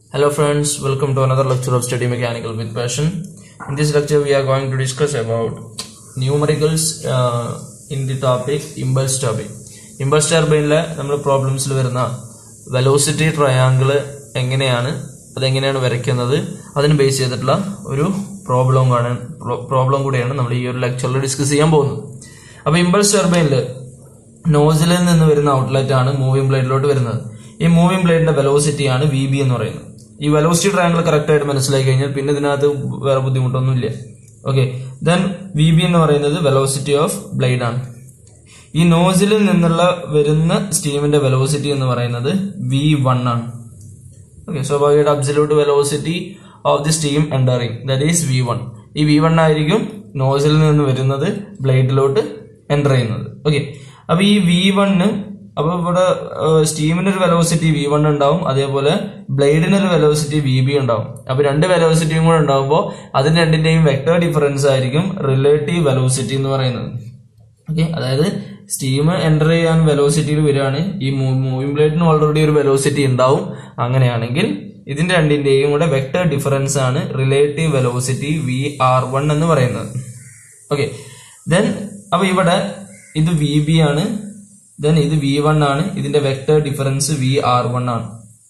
Hello friends, welcome to another lecture of Study Mechanical with Passion. In this lecture we are going to discuss about numericals uh, in the topic impulse turbine. impulse turbine നമ്മൾ പ്രോബ്ലംസിൽ വരുന്ന velocity triangle എങ്ങനെയാണ് അതെങ്ങനെയാണ് വരയ്ക്കുന്നത് അതിന് base ചെയ്തിട്ടുള്ള ഒരു problem ആണ് problem കൂടിയാണ് നമ്മൾ ഈ ഒരു ലെക്ചറിൽ ഡിസ്കസ് ചെയ്യാൻ പോകുന്നത് അപ്പൊ ഇമ്പൾസ് ടർബൈനിൽ നോസിലിൽ നിന്ന് വരുന്ന ഔട്ട്ലെറ്റ് ആണ് മൂവിംഗ് ബ്ലേഡിലോട്ട് വരുന്നത് ഈ മൂവിംഗ് ബ്ലേഡിന്റെ വെലോസിറ്റി ആണ് വി ബി എന്ന് പറയുന്നത് ഈ വെലോസിറ്റി ട്രയാങ്കിൾ കറക്റ്റ് ആയിട്ട് മനസ്സിലാക്കി കഴിഞ്ഞാൽ പിന്നെ ഇതിനകത്ത് വേറെ ബുദ്ധിമുട്ടൊന്നുമില്ല ഓക്കെ ദെൻ വി ബി എന്ന് പറയുന്നത് വെലോസിറ്റി ഓഫ് ബ്ലേഡ് ആണ് ഈ നോസിലിൽ നിന്നുള്ള വരുന്ന സ്റ്റീമിന്റെ വെലോസിറ്റി എന്ന് പറയുന്നത് വി വൺ ആണ് ഓക്കെ സ്വാഭാവികമായിട്ട് absolute velocity of the steam entering that is V one ഈ വി വൺ ആയിരിക്കും നോസിലിൽ നിന്ന് വരുന്നത് ബ്ലേഡിലോട്ട് എൻ്റർ ചെയ്യുന്നത് ഓക്കെ അപ്പൊ ഈ വി വണ്ണ് അപ്പൊ ഇവിടെ സ്റ്റീമിന് ഒരു വെലോസിറ്റി വി വൺ ഉണ്ടാവും അതേപോലെ ബ്ലേഡിന് ഒരു വെലോസിറ്റി വി ബി ഉണ്ടാവും അപ്പൊ രണ്ട് വെലോസിറ്റിയും കൂടെ ഉണ്ടാവുമ്പോൾ അതിന് രണ്ടിന്റെയും വെക്ടർ ഡിഫറൻസ് ആയിരിക്കും റിലേറ്റീവ് വെലോസിറ്റി എന്ന് പറയുന്നത് ഓക്കെ അതായത് സ്റ്റീം എൻ്റർ ചെയ്യാൻ വെലോസിറ്റിയിൽ വരികയാണ് ഈ മൂവിംഗ് ബ്ലേഡിന് ഓൾറെഡി ഒരു വെലോസിറ്റി ഉണ്ടാവും അങ്ങനെയാണെങ്കിൽ ഇതിന്റെ രണ്ടിന്റെയും കൂടെ വെക്ടർ ഡിഫറൻസ് ആണ് relative velocity V R one എന്ന് പറയുന്നത് ഓക്കെ ദെൻ അപ്പൊ ഇവിടെ ഇത് വി ബി ആണ് ദെൻ ഇത് വി വൺ ആണ് ഇതിന്റെ vector difference V R one ആണ്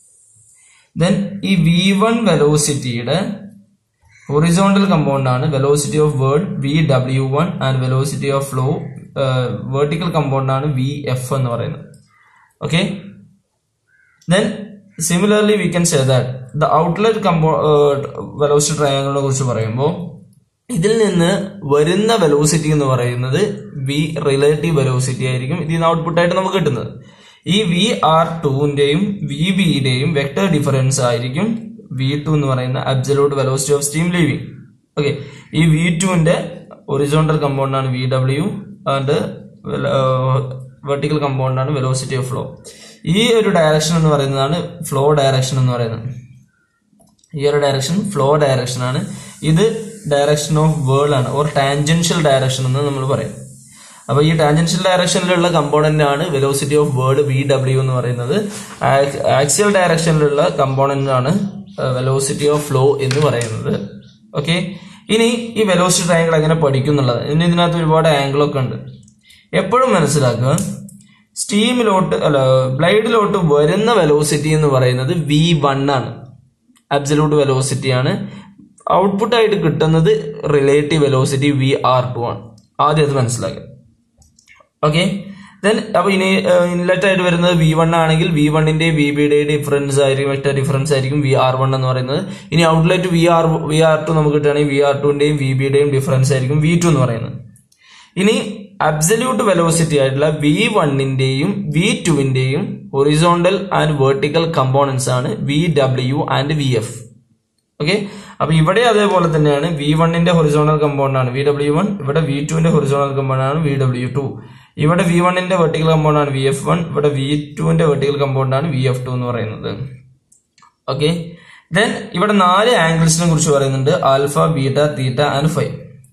ദെൻ ഈ വി വൺ വെലോസിറ്റിയുടെ ഹൊറിസോണ്ടൽ കമ്പൗണ്ട് ആണ് velocity of whirl V W one and velocity of flow vertical component ആണ് വി എഫ് എന്ന് പറയുന്നത് okay then similarly we can say that the outlet combo velocity ട്രയാങ്കിളിനെ കുറിച്ച് പറയുമ്പോൾ ഇതിൽ നിന്ന് വരുന്ന വെലോസിറ്റി എന്ന് പറയുന്നത് വി റിലേറ്റീവ് വെലോസിറ്റി ആയിരിക്കും ഇതിൽ നിന്ന് ഔട്ട്പുട്ടായിട്ട് നമുക്ക് കിട്ടുന്നത് ഈ വി ആർ ടുവിന്റെയും വി ബിയുടെയും വെക്ടർ ഡിഫറൻസ് ആയിരിക്കും വി ടു എന്ന് പറയുന്ന absolute velocity of steam leaving okay ഈ വി ടുവിന്റെ ഒറിസോണ്ടൽ കമ്പൗണ്ട് ആണ് V W and vertical component ആണ് വെലോസിറ്റി ഓഫ് ഫ്ലോ ഈ ഒരു ഡയറക്ഷൻ എന്ന് പറയുന്നതാണ് ഫ്ലോ ഡയറക്ഷൻ എന്ന് പറയുന്നത് ഈ ഒരു ഡയറക്ഷൻ ഫ്ലോ ഡയറക്ഷൻ ആണ് ഇത് ഡയറക്ഷൻ ഓഫ് വേൾ ആണ് ഓർ ടാൻജൻഷ്യൽ ഡയറക്ഷൻ എന്ന് നമ്മൾ പറയും അപ്പൊ ഈ ടാൻജൻഷ്യൽ ഡയറക്ഷനിലുള്ള കമ്പോണന്റ് ആണ് velocity of whirl V W എന്ന് പറയുന്നത് ആക്സിയൽ ഡയറക്ഷനിലുള്ള കമ്പോണന്റ് ആണ് വെലോസിറ്റി ഓഫ് ഫ്ലോ എന്ന് പറയുന്നത് ഓക്കെ ഇനി ഈ വെലോസിറ്റി ട്രയാങ്കിൾ എങ്ങനെ പഠിക്കും എന്നുള്ളത് ഇനി ഇതിനകത്ത് ഒരുപാട് ആംഗിൾ ഒക്കെ ഉണ്ട് എപ്പോഴും മനസ്സിലാക്കുക സ്റ്റീമിലോട്ട് അല്ല ബ്ലൈഡിലോട്ട് വരുന്ന വെലോസിറ്റി എന്ന് പറയുന്നത് വി വൺ ആണ് അബ്സലൂട്ട് വെലോസിറ്റി ആണ് ഔട്ട്പുട്ട് ആയിട്ട് കിട്ടുന്നത് relative velocity V R two ആണ് ആദ്യം അത് മനസ്സിലാക്കുക ഓക്കെ ദെൻ അപ്പൊ ഇനി ഇൻലെറ്റ് ആയിട്ട് വരുന്നത് വി വൺ ആണെങ്കിൽ വി വണ്ണിന്റെ വി ബിയുടെ ഡിഫറൻസ് ആയിരിക്കും വെക്ടർ ഡിഫറൻസ് ആയിരിക്കും വി ആർ വൺ എന്ന് പറയുന്നത് ഇനി outlet V R V R two നമുക്ക് കിട്ടുകയാണെങ്കിൽ വി ആർ ടുവിന്റെയും വി ബിയുടെയും ഡിഫറൻസ് ആയിരിക്കും വി ടു എന്ന് പറയുന്നത് ഇനി അബ്സല്യൂട്ട് വെലോസിറ്റി ആയിട്ടുള്ള വി വണ്ണിന്റെയും വി ടുവിന്റെയും ഹൊറിസോണ്ടൽ ആൻഡ് വെർട്ടിക്കൽ കമ്പോണൻസ് ആണ് V W and V F okay അപ്പൊ ഇവിടെ അതേപോലെ തന്നെയാണ് വി വണ്ണിന്റെ ഹൊറിസോണൽ കമ്പൗണ്ട് ആണ് വി ഡബ്ല്യു വൺ ഇവിടെ വി ടുവിന്റെ ഹൊറിസോണൽ കമ്പൗണ്ട് ആണ് വി ഡബ്ല്യു ടു ഇവിടെ വി വണ്ണിന്റെ വെർട്ടിക്കൽ കമ്പൗണ്ട് ആണ് വി എഫ് വൺ ഇവിടെ വി ടുവിന്റെ വെർട്ടിക്കൽ കമ്പൗണ്ട് ആണ് വി എഫ് ടു എന്ന് പറയുന്നത് ഓക്കെ ദെൻ ഇവിടെ നാല് ആംഗിൾസിനെ കുറിച്ച് പറയുന്നുണ്ട് alpha beta theta and phi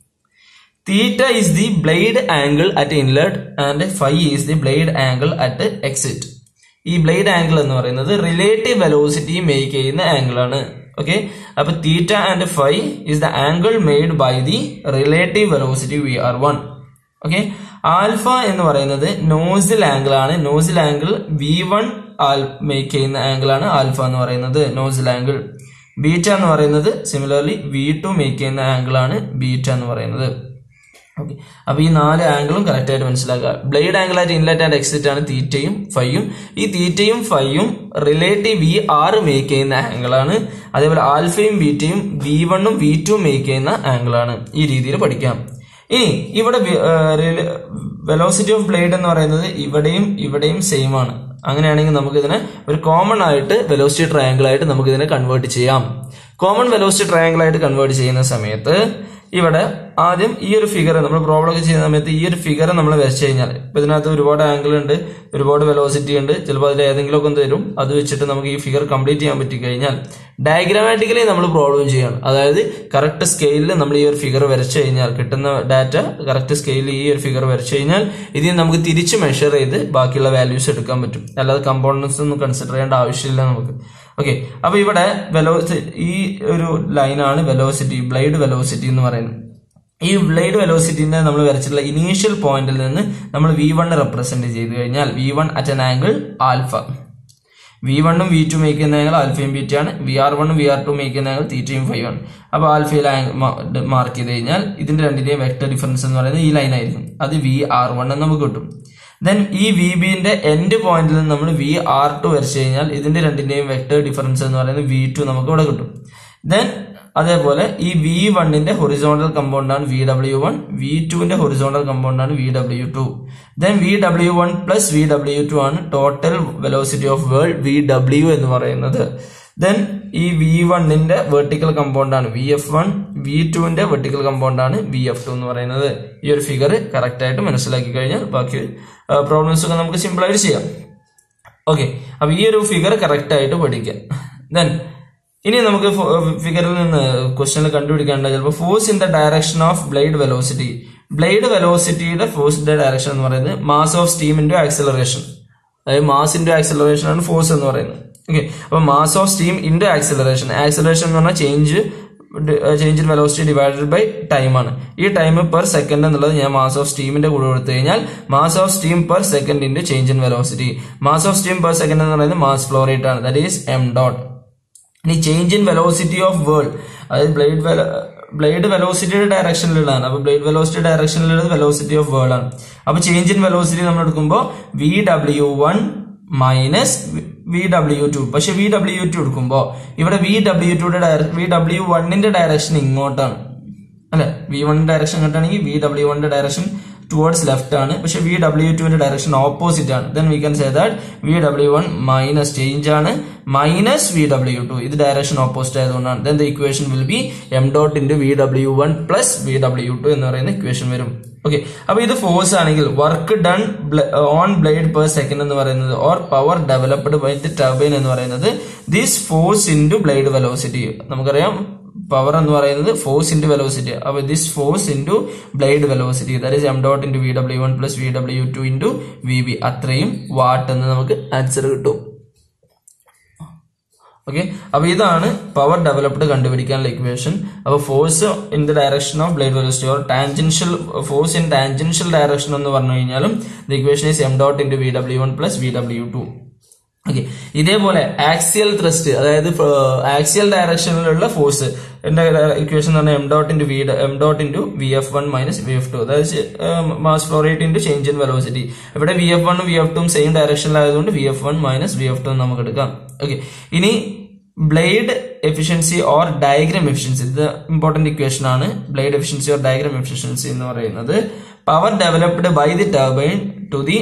theta is the blade angle at inlet and phi is the blade angle at exit ഈ ബ്ലേഡ് ആംഗിൾ എന്ന് പറയുന്നത് റിലേറ്റീവ് വെലോസിറ്റി മേക്ക് ചെയ്യുന്ന ആംഗിൾ ആണ് ഓക്കെ അപ്പൊ theta and phi is the angle made by the relative velocity V R one okay alpha എന്ന് പറയുന്നത് nozzle angle ആണ് nozzle angle V one make ചെയ്യുന്ന ആംഗിൾ ആണ് ആൽഫ എന്ന് പറയുന്നത് നോസിൽ ആംഗിൾ ബീറ്റ എന്ന് പറയുന്നത് സിമിലർലി വി ടു മേക്ക് ചെയ്യുന്ന ആംഗിൾ ആണ് ബീറ്റ എന്ന് പറയുന്നത് ഓക്കെ അപ്പൊ ഈ നാല് ആംഗിളും കറക്റ്റ് ആയിട്ട് മനസ്സിലാക്കുക ബ്ലേഡ് ആംഗിൾ ആയിട്ട് ഇൻലെറ്റ് ആൻഡ് എക്സിറ്റ് ആണ് തീറ്റയും ഫൈയും ഈ തീറ്റയും ഫൈയും റിലേറ്റീവ് വി ആറ് മേക്ക് ചെയ്യുന്ന ആംഗിൾ ആണ് അതേപോലെ ആൽഫയും ബീറ്റയും വി വണ്ണും വി ടു മേക്ക് ചെയ്യുന്ന ആംഗിൾ ആണ് ഈ രീതിയിൽ പഠിക്കാം ഇനി ഇവിടെ വെലോസിറ്റി ഓഫ് ബ്ലേഡ് എന്ന് പറയുന്നത് ഇവിടെയും ഇവിടെയും സെയിം ആണ് അങ്ങനെയാണെങ്കിൽ നമുക്ക് ഇതിനെ ഒരു കോമൺ ആയിട്ട് വെലോസിറ്റി ട്രയാങ്കിൾ ആയിട്ട് നമുക്ക് ഇതിനെ കൺവേർട്ട് ചെയ്യാം കോമൺ വെലോസിറ്റി ട്രയാങ്കിൾ ആയിട്ട് കൺവേർട്ട് ചെയ്യുന്ന സമയത്ത് ഇവിടെ ആദ്യം ഈ ഒരു ഫിഗർ നമ്മൾ പ്രോബ്ലം ഒക്കെ ചെയ്യുന്ന സമയത്ത് ഈ ഒരു ഫിഗർ നമ്മൾ വരച്ചു കഴിഞ്ഞാൽ ഇപ്പൊ ഇതിനകത്ത് ഒരുപാട് ആംഗിൾ ഉണ്ട് ഒരുപാട് വെലോസിറ്റി ഉണ്ട് ചിലപ്പോൾ അതിൽ ഏതെങ്കിലും ഒക്കെ തരും അത് വെച്ചിട്ട് നമുക്ക് ഈ ഫിഗർ കംപ്ലീറ്റ് ചെയ്യാൻ പറ്റി കഴിഞ്ഞാൽ ഡയഗ്രാമാറ്റിക്കലി നമ്മൾ പ്രോബ്ലം ചെയ്യണം അതായത് കറക്റ്റ് സ്കെയിലിൽ നമ്മൾ ഈ ഒരു ഫിഗർ വരച്ചു കഴിഞ്ഞാൽ കിട്ടുന്ന ഡാറ്റ കറക്റ്റ് സ്കെയിലിൽ ഈ ഒരു ഫിഗർ വരച്ചു കഴിഞ്ഞാൽ ഇതിന് നമുക്ക് തിരിച്ച് മെഷർ ചെയ്ത് ബാക്കിയുള്ള വാല്യൂസ് എടുക്കാൻ പറ്റും അല്ലാതെ കമ്പോണൻസ് ഒന്നും കൺസിഡർ ചെയ്യേണ്ട ആവശ്യമില്ല നമുക്ക് ഓക്കെ അപ്പൊ ഇവിടെ വെലോസി ഈ ഒരു ലൈനാണ് വെലോസിറ്റി ബ്ലേഡ് വെലോസിറ്റി എന്ന് പറയുന്നത് ഈ ബ്ലേഡ് വെലോസിറ്റിനെ നമ്മൾ വരച്ചിട്ടുള്ള ഇനീഷ്യൽ പോയിന്റിൽ നിന്ന് നമ്മൾ വി വൺ റെപ്രസെന്റ് ചെയ്ത് കഴിഞ്ഞാൽ V one at an angle alpha V വണ്ണും വി ടു മേക്ക് ചെയ്യുന്ന ആംഗിൾ ആൽഫയും ബീറ്റയാണ് വി ആർ വണ്ണും വി ആർ ടു മേക്ക് ചെയ്യുന്ന ആംഗിൾ തീറ്റയും ഫൈവ് ആണ് അപ്പോൾ ആൽഫയിൽ മാർക്ക് ചെയ്ത് കഴിഞ്ഞാൽ ഇതിന്റെ രണ്ടിന്റെയും വെക്ടർ ഡിഫറൻസ് എന്ന് പറയുന്നത് ഈ ലൈൻ ആയിരിക്കും അത് വി ആർ വൺ എന്ന് നമുക്ക് കിട്ടും ദെൻ ഈ വി ബിന്റെ എൻഡ് പോയിന്റിൽ നിന്ന് നമ്മൾ വി ആർ ടു വരച്ചു കഴിഞ്ഞാൽ ഇതിന്റെ രണ്ടിന്റെയും വെക്ടർ ഡിഫറൻസ് എന്ന് പറയുന്നത് വി ടു നമുക്ക് ഇവിടെ കിട്ടും ദെൻ അതേപോലെ ഈ വി വണ്ണിന്റെ ഹൊറിസോണ്ടൽ കമ്പൗണ്ട് ആണ് വി ഡബ്ല്യു വൺ വി ടുവിന്റെ ഹൊറിസോണ്ടൽ കമ്പൗണ്ട് ആണ് V W two then V W one plus V W two ആണ് total velocity of whirl V W എന്ന് പറയുന്നത് ദെൻ ഈ വി വണ്ണിന്റെ വെർട്ടിക്കൽ കമ്പൗണ്ട് ആണ് വി എഫ് വൺ വി ടുവിന്റെ vertical component ആണ് വി എഫ് ടു എന്ന് പറയുന്നത് ഈ ഒരു ഫിഗർ കറക്റ്റ് ആയിട്ട് മനസ്സിലാക്കി കഴിഞ്ഞാൽ ബാക്കി പ്രോബ്ലംസ് ഒക്കെ നമുക്ക് സിമ്പിൾ ആയിട്ട് ചെയ്യാം ഓക്കെ അപ്പൊ ഈ ഒരു ഫിഗർ കറക്റ്റ് ആയിട്ട് പഠിക്കാം ദെൻ ഇനി നമുക്ക് ഫിഗറിൽ നിന്ന് ക്വസ്റ്റനിൽ കണ്ടുപിടിക്കേണ്ട ചിലപ്പോൾ force in the direction of blade velocity blade വെലോസിറ്റിയുടെ ഫോഴ്സിന്റെ ഡയറക്ഷൻ എന്ന് പറയുന്നത് mass of steam into acceleration അതായത് മാസ് ഇൻറ്റു ആക്സിലറേഷൻ ആണ് ഫോഴ്സ് എന്ന് പറയുന്നത് ഓക്കെ അപ്പൊ mass of steam into acceleration acceleration എന്ന് പറഞ്ഞാൽ change change in velocity divided by time ആണ് ഈ ടൈം പെർ സെക്കൻഡ് എന്നുള്ളത് ഞാൻ മാസ് ഓഫ് സ്റ്റീമിന്റെ കൂടെ കൊടുത്തു കഴിഞ്ഞാൽ mass of steam per second into change in velocity mass of steam per second എന്ന് പറയുന്നത് മാസ് ഫ്ലോ റേറ്റ് ആണ് ദാറ്റ് ഈസ് എം ഡോട്ട് ഇനി change in velocity of whirl അതായത് ബ്ലേഡ് ബ്ലേഡ് വെലോസിറ്റിയുടെ ഡയറക്ഷനിലുള്ളതാണ് അപ്പൊ ബ്ലേഡ് വെലോസിറ്റി ഡയറക്ഷനിലുള്ളത് വെലോസിറ്റി ഓഫ് വേൾഡ് ആണ് അപ്പൊ ചേഞ്ച് ഇൻ വെലോസിറ്റി നമ്മൾ എടുക്കുമ്പോൾ V W one minus V W two പക്ഷെ വി ഡബ്ല്യു ടു എടുക്കുമ്പോൾ ഇവിടെ വി ഡബ്ല്യു ടുയുടെ വി ഡബ്ല്യു വണ്ണിന്റെ ഡയറക്ഷൻ ഇങ്ങോട്ടാണ് അല്ലെ വി വണ്ണിന്റെ ഡയറക്ഷൻ ഇങ്ങോട്ടാണെങ്കിൽ വി ഡബ്ല്യു വണ്ണിന്റെ ഡയറക്ഷൻ ടുവേർഡ്സ് ലെഫ്റ്റ് ആണ് പക്ഷെ വി ഡബ്ല്യു ടുവിന്റെ ഡയറക്ഷൻ ഓപ്പോസിറ്റ് ആണ് then we can say that V W one minus change ആണ് മൈനസ് വി ഡബ്ല്യു ടു ഇത് ഡയറക്ഷൻ ഓപ്പോസിറ്റ് ആയതുകൊണ്ടാണ് then the equation will be M dot into V W one plus V W two എന്ന് പറയുന്ന equation വരും okay അപ്പൊ ഇത് force ആണെങ്കിൽ work done on blade per second എന്ന് പറയുന്നത് or power developed by the turbine എന്ന് പറയുന്നത് this force into blade velocity നമുക്കറിയാം പവർ എന്ന് പറയുന്നത് ഫോഴ്സ് ഇൻറ്റു വെലോസിറ്റി അപ്പൊ this force into blade velocity that is M dot into V W one plus V W two into V B അത്രയും watt എന്ന് നമുക്ക് answer കിട്ടും okay അപ്പൊ ഇതാണ് പവർ ഡെവലപ്ഡ് കണ്ടുപിടിക്കാനുള്ള ഇക്വേഷൻ അപ്പൊ force in the direction of blade velocity or tangential force in tangential direction എന്ന് പറഞ്ഞു കഴിഞ്ഞാലും the equation is M dot into V W one plus V W two okay ഇതേപോലെ axial thrust അതായത് axial ഡയറക്ഷനിലുള്ള force എന്റെ equation എന്ന് പറഞ്ഞാൽ M dot into V M dot into V F one minus V F two അതായത് mass flow rate into change in velocity ഇവിടെ V F വണ്ണും V F ടും സെയിം ഡയറക്ഷനിലായതുകൊണ്ട് V F one minus V F two നമുക്ക് എടുക്കാം okay ഇനി blade efficiency or diagram efficiency ഇത് important equation ആണ് blade efficiency or diagram efficiency എന്ന് പറയുന്നത് power developed by the turbine to the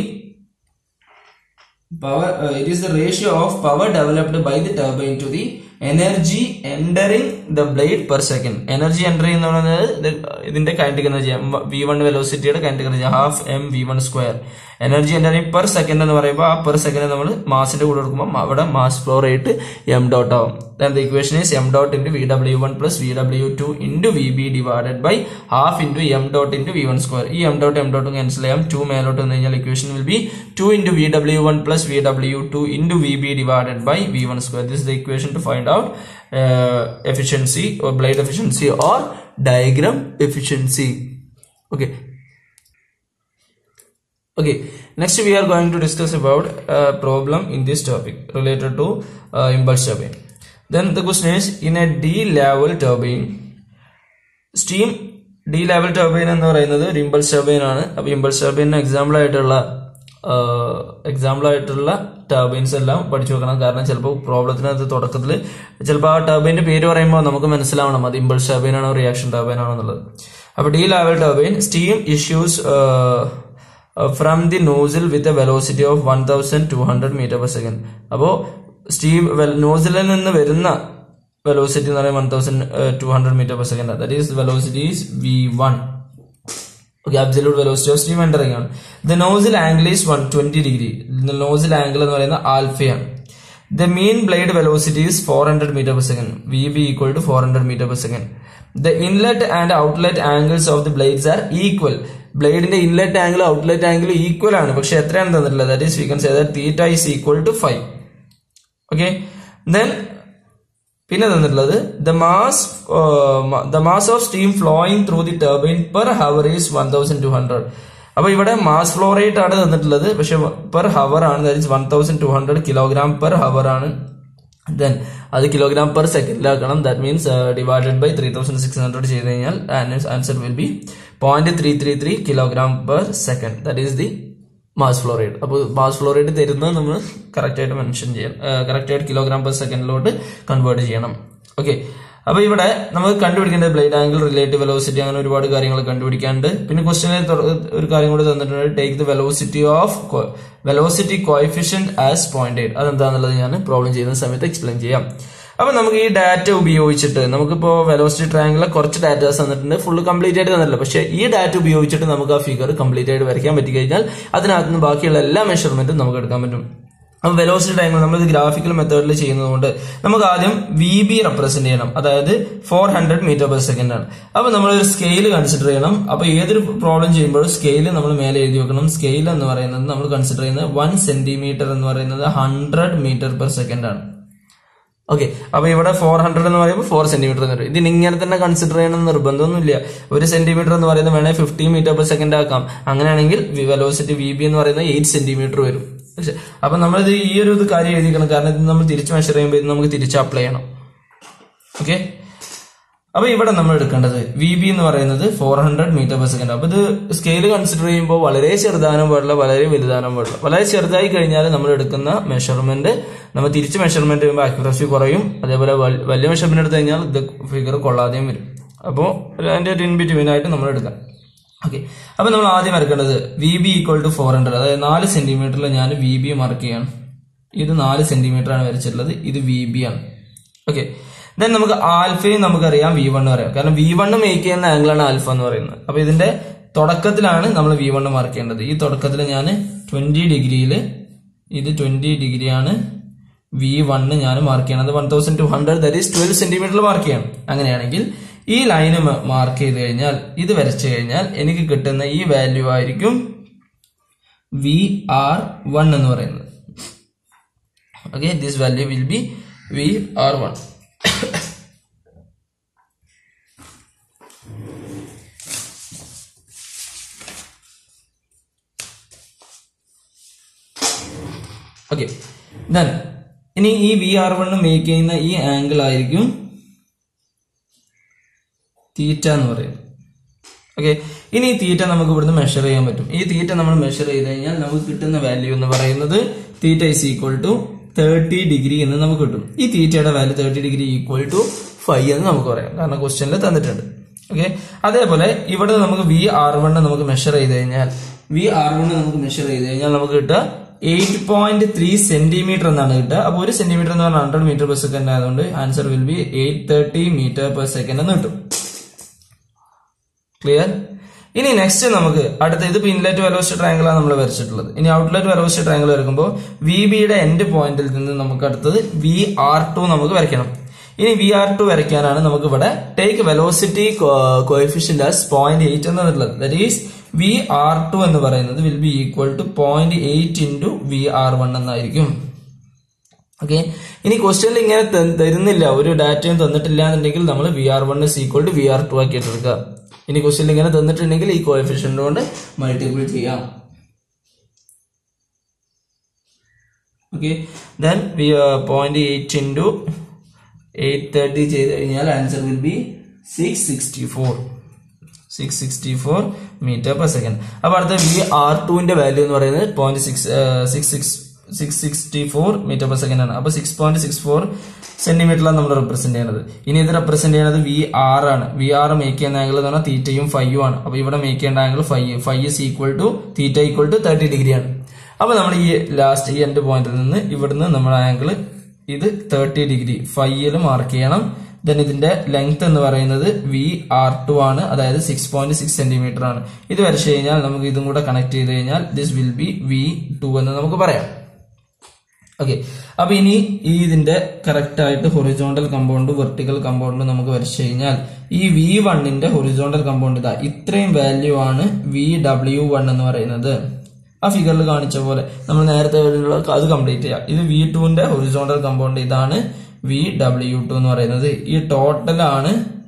power uh, it is the ratio of power developed by the turbine to the energy entering the blade per second energy entering എന്ന് പറയുന്നത് ഇത് ഇതിന്റെ kinetic energy V one വെലോസിറ്റിയുടെ kinetic energy half M V one square energy entering per second എന്ന് പറയുമ്പോൾ ആ per second നമ്മൾ മാസിന്റെ കൂടെ കൊടുക്കുമ്പോൾ അവിടെ mass flow rate M dot ആവും the equation is M dot into V W one plus V W two into V B divided by half into M dot into V one square ഈ M dot M dot cancel ചെയ്യാം two മേലോട്ട് വന്നു കഴിഞ്ഞാൽ equation will be two into V W one plus V W two into V B divided by V one square this the equation two find out efficiency or blade efficiency or diagram efficiency okay okay next we are going to discuss about a problem in this topic related to uh, impulse turbine then the question is in a d level turbine steam de Laval turbine എന്ന് പറയുന്നത് ഒരു impulse turbine ആണ് അപ്പൊ impulse ടർബൈനിന് example ആയിട്ടുള്ള example ആയിട്ടുള്ള turbines എല്ലാം പഠിച്ചു വെക്കണം കാരണം ചിലപ്പോൾ പ്രോബ്ലത്തിനകത്ത് തുടക്കത്തിൽ ചിലപ്പോൾ ആ ടർബൈൻ്റെ പേര് പറയുമ്പോൾ നമുക്ക് മനസ്സിലാവണം അത് ഇമ്പൾസ് ടർബൈൻ ആണോ റിയാക്ഷൻ ടർബൈൻ ആണോ എന്നുള്ളത് അപ്പോൾ de Laval turbine steam issues from the nozzle with a velocity of one thousand two hundred metre per second അപ്പോൾ സ്റ്റീം നോസിലിൽ നിന്ന് വരുന്ന വെലോസിറ്റി എന്ന് പറയുന്നത് one thousand two hundred metre per second that is velocity is V one okay absolute velocity of steam entering ആണ് the nozzle angle is one twenty degree nozzle angle എന്ന് പറയുന്നത് ആൽഫയാണ് the mean blade velocity is four hundred metre per second V B equal to four hundred metre per second the inlet and outlet angles of the blades are equal ബ്ലേഡിന്റെ inlet angle outlet angle equal ആണ് പക്ഷെ എത്രയാണ് തന്നിട്ടുള്ളത് that is we can say that theta is equal to phi okay then പിന്നെ തന്നിട്ടുള്ളത് the mass the mass of steam flowing through the turbine per hour is one thousand two hundred അപ്പൊ ഇവിടെ mass flow rate ആണ് തന്നിട്ടുള്ളത് പക്ഷെ per hour ആണ് that one thousand two hundred kilogram per hour ആണ് then അത് kilogram per സെക്കൻഡിലാക്കണം that means divided by three thousand six hundred ചെയ്ത് കഴിഞ്ഞാൽ answer will be point three three three kilogram per second that is the mass flow rate അപ്പോൾ mass flow rate തരുന്നത് നമ്മൾ correct ആയിട്ട് mention ചെയ്യണം correct ആയിട്ട് kilogram per സെക്കൻഡിലോട്ട് convert ചെയ്യണം ഓക്കെ അപ്പൊ ഇവിടെ നമുക്ക് കണ്ടുപിടിക്കേണ്ടത് ബ്ലേഡ് ആംഗിൾ റിലേറ്റീവ് വെലോസിറ്റി അങ്ങനെ ഒരുപാട് കാര്യങ്ങൾ കണ്ടുപിടിക്കാനുണ്ട് പിന്നെ ക്വസ്റ്റ്യനിൽ ഒരു കാര്യം കൂടി തന്നിട്ടുണ്ട് take the velocity of velocity coefficient as point eight അതെന്താണെന്നുള്ളത് ഞാൻ പ്രോബ്ലം ചെയ്യുന്ന സമയത്ത് എക്സ്പ്ലെയിൻ ചെയ്യാം അപ്പൊ നമുക്ക് ഈ ഡാറ്റ ഉപയോഗിച്ചിട്ട് നമുക്കിപ്പോ വെലോസിറ്റി ട്രയാങ്കിളിൽ കുറച്ച് ഡാറ്റാസ് തന്നിട്ടുണ്ട് ഫുള്ള് കംപ്ലീറ്റ് ആയിട്ട് തന്നിട്ടില്ല പക്ഷെ ഈ ഡാറ്റ ഉപയോഗിച്ചിട്ട് നമുക്ക് ആ ഫിഗർ കംപ്ലീറ്റ് ആയിട്ട് വരയ്ക്കാൻ പറ്റി കഴിഞ്ഞാൽ അതിനകത്ത് നിന്ന് ബാക്കിയുള്ള എല്ലാ മെഷർമെന്റും നമുക്ക് എടുക്കാൻ പറ്റും അപ്പൊ വെലോസിറ്റി ട്രയാങ്കിൾ നമ്മൾ ഇത് ഗ്രാഫിക്കൽ മെത്തേഡിൽ ചെയ്യുന്നതുകൊണ്ട് നമുക്ക് ആദ്യം വി ബി റെപ്രസെന്റ് ചെയ്യണം അതായത് four hundred metre per second ആണ് അപ്പൊ നമ്മൾ ഒരു സ്കെയിൽ കൺസിഡർ ചെയ്യണം അപ്പൊ ഏതൊരു പ്രോബ്ലം ചെയ്യുമ്പോഴും സ്കെയിൽ നമ്മൾ മേലെ എഴുതി വെക്കണം സ്കെയിൽ എന്ന് പറയുന്നത് നമ്മൾ കൺസിഡർ ചെയ്യുന്നത് വൺ സെന്റിമീറ്റർ എന്ന് പറയുന്നത് ഹൺഡ്രഡ് മീറ്റർ പെർ സെക്കൻഡ് ആണ് ഓക്കെ അപ്പൊ ഇവിടെ ഫോർ ഹൺഡ്രഡ് എന്ന് പറയുമ്പോൾ ഫോർ സെന്റിമീറ്റർ എന്ന് വരും ഇതിന് ഇങ്ങനെ തന്നെ കൺസിഡർ ചെയ്യണം നിർബന്ധമൊന്നുമില്ല ഒരു സെന്റിമീറ്റർ എന്ന് പറയുന്നത് വേണേൽ ഫിഫ്റ്റീൻ മീറ്റർ പെർ സെക്കൻഡ് ആക്കാം അങ്ങനെയാണെങ്കിൽ വെലോസിറ്റി വി ബി എന്ന് പറയുന്നത് എയ്റ്റ് സെന്റിമീറ്റർ വരും പക്ഷെ അപ്പൊ നമ്മളിത് ഈ ഒരു ഇത് കാര്യം എഴുതിക്കണം കാരണം ഇത് നമ്മൾ തിരിച്ച് മെഷർ ചെയ്യുമ്പോൾ ഇത് നമുക്ക് തിരിച്ച് അപ്ലൈ ചെയ്യണം ഓക്കെ അപ്പൊ ഇവിടെ നമ്മൾ എടുക്കേണ്ടത് വി ബി എന്ന് പറയുന്നത് four hundred metre per second അപ്പൊ ഇത് സ്കെയിൽ കൺസിഡർ ചെയ്യുമ്പോൾ വളരെ ചെറുതാനും പാടില്ല വളരെ വലുതാനും പാടില്ല വളരെ ചെറുതായി കഴിഞ്ഞാൽ നമ്മൾ എടുക്കുന്ന മെഷർമെന്റ് നമ്മൾ തിരിച്ച് മെഷർമെന്റ് ചെയ്യുമ്പോൾ ആക്യുറസി കുറയും അതേപോലെ വൽ- വലിയ മെഷർമെന്റ് എടുത്തു കഴിഞ്ഞാൽ ഇത് ഫിഗർ കൊള്ളാതെയും വരും അപ്പോൾ അതിന്റെ ഒരു ഇൻ ബിറ്റ്വീൻ ആയിട്ട് നമ്മൾ എടുക്കാം ഓക്കെ അപ്പൊ നമ്മൾ ആദ്യം വരക്കേണ്ടത് V B equal to four hundred അതായത് നാല് സെന്റിമീറ്ററിൽ ഞാൻ വി ബി മാർക്ക് ചെയ്യാണ് ഇത് നാല് സെന്റിമീറ്റർ ആണ് വരച്ചിട്ടുള്ളത് ഇത് വി ബി ആണ് ഓക്കെ ദെൻ നമുക്ക് ആൽഫയും നമുക്കറിയാം വി വൺ അറിയാം കാരണം വി വണ്ണ് മേക്ക് ചെയ്യുന്ന ആംഗിളാണ് ആൽഫ എന്ന് പറയുന്നത് അപ്പൊ ഇതിന്റെ തുടക്കത്തിലാണ് നമ്മൾ വി വണ്ണ് മാർക്ക് ചെയ്യേണ്ടത് ഈ തുടക്കത്തിൽ ഞാൻ ട്വന്റി ഡിഗ്രിയിൽ ഇത് ട്വന്റി ഡിഗ്രിയാണ് വി വണ്ണ് ഞാൻ മാർക്ക് ചെയ്യണത് one thousand two hundred that is twelve സെന്റിമീറ്ററിൽ മാർക്ക് ചെയ്യണം അങ്ങനെയാണെങ്കിൽ ഈ ലൈന് മാർക്ക് ചെയ്ത് കഴിഞ്ഞാൽ ഇത് വരച്ചു കഴിഞ്ഞാൽ എനിക്ക് കിട്ടുന്ന ഈ വാല്യൂ ആയിരിക്കും വി ആർ വൺ എന്ന് പറയുന്നത് okay this value will be V R one okay then ഇനി ഈ വി ആർ വണ്ണ് മേക്ക് ചെയ്യുന്ന ഈ ആംഗിൾ ആയിരിക്കും തീറ്റ എന്ന് പറയുന്നത് ഓക്കെ ഇനി ഈ തീറ്റ നമുക്ക് ഇവിടുന്ന് മെഷർ ചെയ്യാൻ പറ്റും ഈ തീറ്റ നമ്മൾ മെഷർ ചെയ്ത് കഴിഞ്ഞാൽ നമുക്ക് കിട്ടുന്ന വാല്യൂ എന്ന് പറയുന്നത് theta is equal to thirty degree എന്ന് നമുക്ക് കിട്ടും ഈ തീറ്റയുടെ value thirty degree equal to phi എന്ന് നമുക്ക് പറയാം കാരണം ക്വസ്റ്റ്യനിൽ തന്നിട്ടുണ്ട് ഓക്കെ അതേപോലെ ഇവിടെ നമുക്ക് വി ആർ വണ്ണ് നമുക്ക് മെഷർ ചെയ്ത് കഴിഞ്ഞാൽ വി ആർ വണ്ണ് നമുക്ക് മെഷർ ചെയ്ത് കഴിഞ്ഞാൽ നമുക്ക് കിട്ടുക എയ്റ്റ് പോയിന്റ് ത്രീ സെന്റിമീറ്റർ എന്നാണ് കിട്ടുക അപ്പോൾ ഒരു സെന്റിമീറ്റർ എന്ന് പറഞ്ഞാൽ ഹൺഡ്രഡ് മീറ്റർ പെർ സെക്കൻഡ് ആയതുകൊണ്ട് answer will be eight thirty metre per second എന്ന് കിട്ടും ക്ലിയർ ഇനി നെക്സ്റ്റ് നമുക്ക് അടുത്ത ഇത് ഇൻലെറ്റ് വെലോസിറ്റി ട്രയാങ്കിൾ ആണ് നമ്മൾ വരച്ചിട്ടുള്ളത് ഇനി ഔട്ട്ലെറ്റ് വെലോസിറ്റി ട്രയാങ്കിൾ വരക്കുമ്പോൾ വി ബിയുടെ എൻഡ് പോയിന്റിൽ നിന്ന് നമുക്ക് അടുത്തത് വി ആർ ടു നമുക്ക് വരയ്ക്കണം ഇനി വി ആർ ടു വരയ്ക്കാനാണ് നമുക്ക് ഇവിടെ take velocity coefficient as point eight എന്നുള്ളത് that is V R two എന്ന് പറയുന്നത് will be equal to point eight into V R one എന്നായിരിക്കും ഓക്കെ ഇനി ക്വസ്റ്റ്യനിൽ ഇങ്ങനെ ത- തരുന്നില്ല ഒരു ഡാറ്റയും തന്നിട്ടില്ല എന്നുണ്ടെങ്കിൽ നമ്മൾ V R one is equal to V R two ആക്കി എടുക്കുക ഇനി ക്വസ്റ്റ്യനിൽ ഇങ്ങനെ തന്നിട്ടുണ്ടെങ്കിൽ ഈ കോഎഫിഷ്യന്റ് കൊണ്ട് മൾട്ടിപ്പിൾ ചെയ്യാം okay then we point eight into eight thirty ചെയ്ത് കഴിഞ്ഞാൽ answer will be six sixty four six sixty four metre per second അപ്പൊ അടുത്ത വി ആർ ടുവിന്റെ വാല്യൂ എന്ന് പറയുന്നത് point six six six six sixty four metre per second ആണ് അപ്പൊ six point six four സെന്റിമീറ്ററിലാണ് നമ്മൾ റെപ്രസെന്റ് ചെയ്യുന്നത് ഇനി ഇത് റെപ്രസെന്റ് ചെയ്യുന്നത് വി ആർ ആണ് വി ആർ മേക്ക് ചെയ്യുന്ന ആംഗിൾ എന്ന് പറഞ്ഞാൽ തീറ്റയും ഫൈവും ആണ് അപ്പൊ ഇവിടെ മേക്ക് ചെയ്യേണ്ട angle phi phi is equal to theta equal to thirty degree ആണ് അപ്പൊ നമ്മൾ ഈ ലാസ്റ്റ് ഈ എൻഡ് പോയിന്റിൽ നിന്ന് ഇവിടുന്ന് നമ്മുടെ ആംഗിൾ ഇത് തേർട്ടി ഡിഗ്രി ഫൈവില് മാർക്ക് ചെയ്യണം ദെൻ ഇതിന്റെ ലെങ്ത് എന്ന് പറയുന്നത് വി ആർ ടു ആണ് അതായത് സിക്സ് പോയിന്റ് സിക്സ് സെന്റിമീറ്റർ ആണ് ഇത് വരച്ചു കഴിഞ്ഞാൽ നമുക്ക് ഇതും കൂടെ കണക്ട് ചെയ്ത് കഴിഞ്ഞാൽ this will be V two എന്ന് നമുക്ക് പറയാം ഓക്കെ അപ്പൊ ഇനി ഈ ഇതിന്റെ കറക്റ്റ് ആയിട്ട് ഹൊറിസോണ്ടൽ കമ്പൗണ്ട് വെർട്ടിക്കൽ കമ്പൗണ്ട് നമുക്ക് വരച്ചു കഴിഞ്ഞാൽ ഈ വി വണ്ണിന്റെ ഹൊറിസോണ്ടൽ കമ്പൗണ്ട് ഇതാ ഇത്രയും വാല്യൂ ആണ് വി ഡബ്ല്യു വൺ എന്ന് പറയുന്നത് ആ ഫിഗറിൽ കാണിച്ച പോലെ നമ്മൾ നേരത്തെ ഉള്ള അത് കംപ്ലീറ്റ് ചെയ്യാം ഇത് വി ടുവിന്റെ ഹൊറിസോണ്ടൽ കമ്പൗണ്ട് ഇതാണ് വി ഡബ്ല്യു ടു എന്ന് പറയുന്നത് ഈ ടോട്ടലാണ്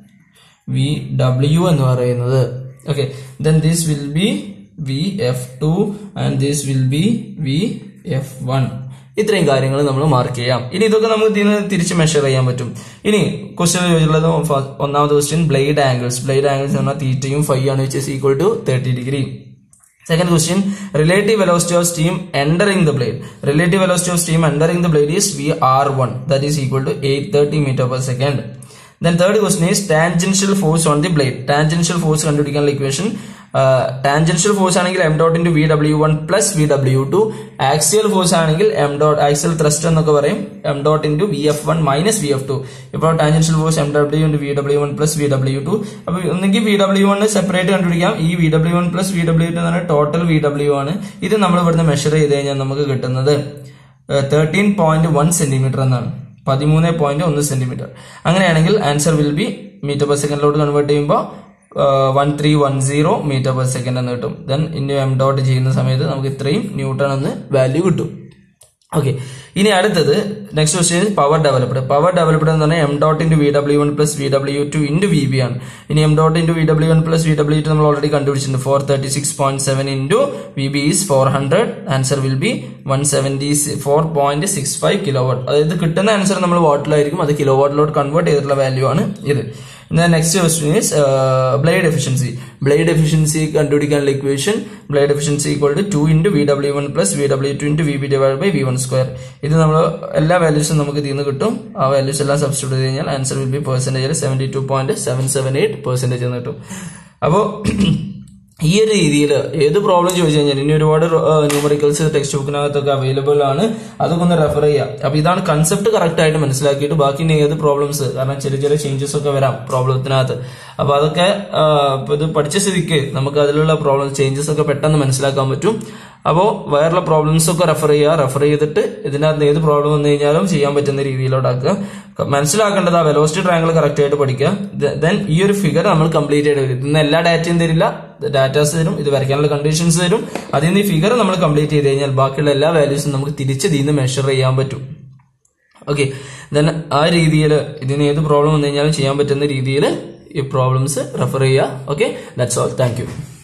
വി ഡബ്ല്യു എന്ന് പറയുന്നത് okay then this will be V F two and this will be V F one ഇത്രയും കാര്യങ്ങൾ നമ്മൾ മാർക്ക് ചെയ്യാം ഇനി ഇതൊക്കെ നമുക്ക് ഇതിന് തിരിച്ച് മെഷർ ചെയ്യാൻ പറ്റും ഇനി ക്വസ്റ്റ്യൻ ചോദിച്ചുള്ളത് ഫ- ഒന്നാമത്തെ question blade angles blade angles എന്ന് പറഞ്ഞാൽ തീറ്റയും ഫൈ ആണ് which is equal to thirty degree Second question, relative velocity of steam entering the blade. Relative velocity of steam entering the blade is VR1 that is equal to 830 meter per second. Then third question is tangential force on the blade. Tangential force കണ്ടുപിടിക്കാനുള്ള equation tangential force ആണെങ്കിൽ M dot into V W one plus V W two axial force ആണെങ്കിൽ M dot axial thrust എന്നൊക്കെ പറയും M dot into V F one minus V F two ഇപ്പോൾ tangential force M W into V W one plus V W two അപ്പോൾ ഒന്നെങ്കിൽ V W one separate കണ്ടുപിടിക്കാം ഈ V W one plus V W two എന്ന് പറഞ്ഞാൽ total V W ആണ് ഇത് നമ്മൾ ഇവിടുന്ന് മെഷർ ചെയ്ത് കഴിഞ്ഞാൽ നമുക്ക് കിട്ടുന്നത് തേർട്ടീൻ പോയിന്റ് വൺ സെന്റിമീറ്റർ എന്നാണ് പതിമൂന്ന് പോയിന്റ് ഒന്ന് സെന്റിമീറ്റർ അങ്ങനെയാണെങ്കിൽ answer will be metre per സെക്കൻഡിലോട്ട് കൺവേർട്ട് ചെയ്യുമ്പോൾ one three one zero metre per second എന്ന് കിട്ടും ദെൻ ഇൻറ്റു എം ഡോട്ട് ചെയ്യുന്ന സമയത്ത് നമുക്ക് ഇത്രയും ന്യൂട്ടൺ എന്ന് വാല്യൂ കിട്ടും ഓക്കെ ഇനി അടുത്തത് next question power developed power developed എന്ന് പറഞ്ഞാൽ M dot into V W one plus V W two into V B ആണ് ഇനി M dot into V W one plus V W two നമ്മൾ already കണ്ടുപിടിച്ചിട്ടുണ്ട് four thirty six point seven into V B is four hundred answer will be one seventy four point six five kilowatt അതായത് കിട്ടുന്ന ആൻസർ നമ്മൾ വാട്ടിലായിരിക്കും അത് kilo വാട്ടിലോട്ട് convert ചെയ്തിട്ടുള്ള value ആണ് ഇത് next question is blade efficiency blade efficiency കണ്ടുപിടിക്കാനുള്ള equation blade efficiency equal to two into V W one plus V W two into V B divide by V one square ഇത് നമ്മൾ എല്ലാ വാല്യൂസും നമുക്ക് ഇതിൽ നിന്ന് കിട്ടും ആ വാല്യൂസ് എല്ലാം സബ്സ്റ്റിറ്റ്യൂട്ട് ചെയ്ത് കഴിഞ്ഞാൽ answer will be percentage seventy two point seven seven eight percentage എന്ന് കിട്ടും അപ്പോൾ ഈ ഒരു രീതിയിൽ ഏത് പ്രോബ്ലം ചോദിച്ചു കഴിഞ്ഞാൽ ഇനി ഒരുപാട് ന്യൂമറിക്കൽസ് ടെക്സ്റ്റ് ബുക്കിനകത്തൊക്കെ അവൈലബിൾ ആണ് അതൊക്കെ ഒന്ന് റെഫർ ചെയ്യാം അപ്പൊ ഇതാണ് കൺസെപ്റ്റ് കറക്റ്റ് ആയിട്ട് മനസ്സിലാക്കിയിട്ട് ബാക്കി ഇനി ഏത് പ്രോബ്ലംസ് കാരണം ചെറിയ ചെറിയ ചേഞ്ചസ് ഒക്കെ വരാം പ്രോബ്ലത്തിനകത്ത് അപ്പൊ അതൊക്കെ ആ, ഇപ്പൊ ഇത് പഠിച്ച സ്ഥിതിക്ക് നമുക്ക് അതിലുള്ള പ്രോബ്ലം ചേഞ്ചസ് ഒക്കെ പെട്ടെന്ന് മനസ്സിലാക്കാൻ പറ്റും അപ്പോൾ വേറെയുള്ള പ്രോബ്ലംസ് ഒക്കെ റെഫർ ചെയ്യുക റെഫർ ചെയ്തിട്ട് ഇതിനകത്ത് ഏത് പ്രോബ്ലം വന്നു കഴിഞ്ഞാലും ചെയ്യാൻ പറ്റുന്ന രീതിയിലോട്ടാക്കുക മനസ്സിലാക്കേണ്ടത് ആ വെലോസിറ്റി ട്രയാങ്കിൾ കറക്റ്റ് ആയിട്ട് പഠിക്കുക ദെൻ ഈ ഒരു ഫിഗർ നമ്മൾ കംപ്ലീറ്റ് ആയിട്ട് വരും ഇന്ന് എല്ലാ ഡാറ്റയും തരില്ല ഡാറ്റാസ് തരും ഇത് വരയ്ക്കാനുള്ള കണ്ടീഷൻസ് തരും അതിൽ നിന്ന് ഈ ഫിഗർ നമ്മൾ കംപ്ലീറ്റ് ചെയ്ത് കഴിഞ്ഞാൽ ബാക്കിയുള്ള എല്ലാ വാല്യൂസും നമുക്ക് തിരിച്ച് ഇതിൽ നിന്ന് മെഷർ ചെയ്യാൻ പറ്റും ഓക്കെ ദെൻ ആ രീതിയിൽ ഇതിന് ഏത് പ്രോബ്ലം വന്നു കഴിഞ്ഞാലും ചെയ്യാൻ പറ്റുന്ന രീതിയിൽ ഈ പ്രോബ്ലംസ് റെഫർ ചെയ്യുക okay that's all thank U